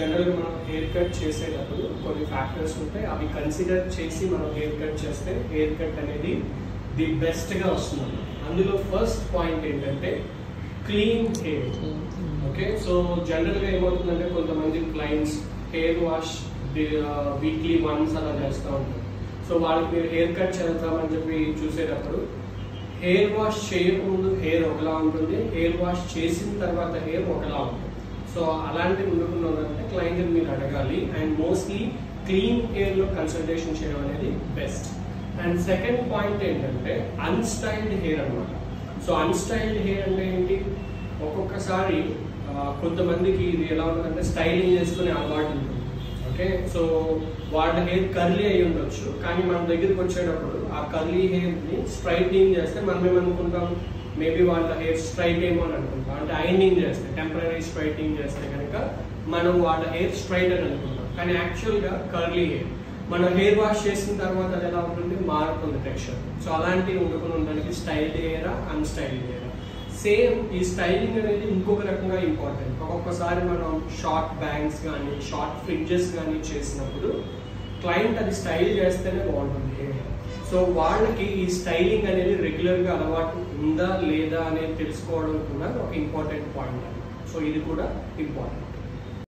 జనరల్గా మనం hair cut చేసేటప్పుడు కొన్ని ఫ్యాక్టర్స్ ఉంటాయి అవి కన్సిడర్ చేసి మనం హెయిర్ కట్ చేస్తే హెయిర్ కట్ అనేది ది బెస్ట్గా వస్తుంది అందులో ఫస్ట్ పాయింట్ ఏంటంటే క్లీన్ హెయిర్ ఓకే సో జనరల్గా ఏమవుతుందంటే కొంతమంది clients hair wash weekly once అలా చేస్తూ ఉంటారు సో వాళ్ళకి మీరు హెయిర్ కట్ చేద్దామని చెప్పి చూసేటప్పుడు హెయిర్ వాష్ చేయకముందు హెయిర్ ఒకలా ఉంటుంది హెయిర్ వాష్ చేసిన తర్వాత హెయిర్ ఒకలా ఉంటుంది సో అలాంటివి ఉండకుండా క్లయింట్ మీరు అడగాలి అండ్ మోస్ట్లీ క్లీన్ హెయిర్లో కన్సల్టేషన్ చేయడం అనేది బెస్ట్ అండ్ సెకండ్ పాయింట్ ఏంటంటే అన్స్టైల్డ్ హెయిర్ అన్నమాట సో అన్స్టైల్డ్ హెయిర్ అంటే ఏంటి ఒక్కొక్కసారి ఆ, కొంతమందికి ఇది ఎలా ఉంటుందంటే స్టైలింగ్ చేసుకునే అలవాటు ఉంటుంది ఓకే సో వాళ్ళ హెయిర్ కర్లీ అయి ఉండొచ్చు కానీ మన దగ్గరికి వచ్చేటప్పుడు ఆ కర్లీ హెయిర్ ని స్ట్రైట్నింగ్ చేస్తే మనం ఏమనుకుంటాం మేబీ వాళ్ళ హెయిర్ స్ట్రైట్ ఏమో అని అనుకుంటాం అంటే ఐనింగ్ చేస్తే టెంపరీ స్ట్రైట్నింగ్ చేస్తే కనుక మనం వాళ్ళ హెయిర్ స్ట్రైట్ అని అనుకుంటాం కానీ యాక్చువల్ గా కర్లీ హెయిర్ మనం హెయిర్ వాష్ చేసిన తర్వాత అది ఎలా ఉంటుంది మారుతుంది టెక్స్చర్ సో అలాంటివి ఉండకుండా ఉండడానికి స్టైల్డ్ హెయిరా అన్స్టైల్డ్ హెయిరా సేమ్ ఈ స్టైలింగ్ అనేది ఇంకొక రకంగా ఇంపార్టెంట్ ఒక్కొక్కసారి మనం షార్ట్ బ్యాంగ్స్ కానీ షార్ట్ ఫ్రిడ్జెస్ కానీ చేసినప్పుడు క్లయింట్ అది స్టైల్ చేస్తేనే బాగుంటుంది హెయిర్ సో వాళ్ళకి ఈ స్టైలింగ్ అనేది రెగ్యులర్గా అలవాటు ఉందా లేదా అనేది తెలుసుకోవడం కూడా ఒక ఇంపార్టెంట్ పాయింట్ సో ఇది కూడా ఇంపార్టెంట్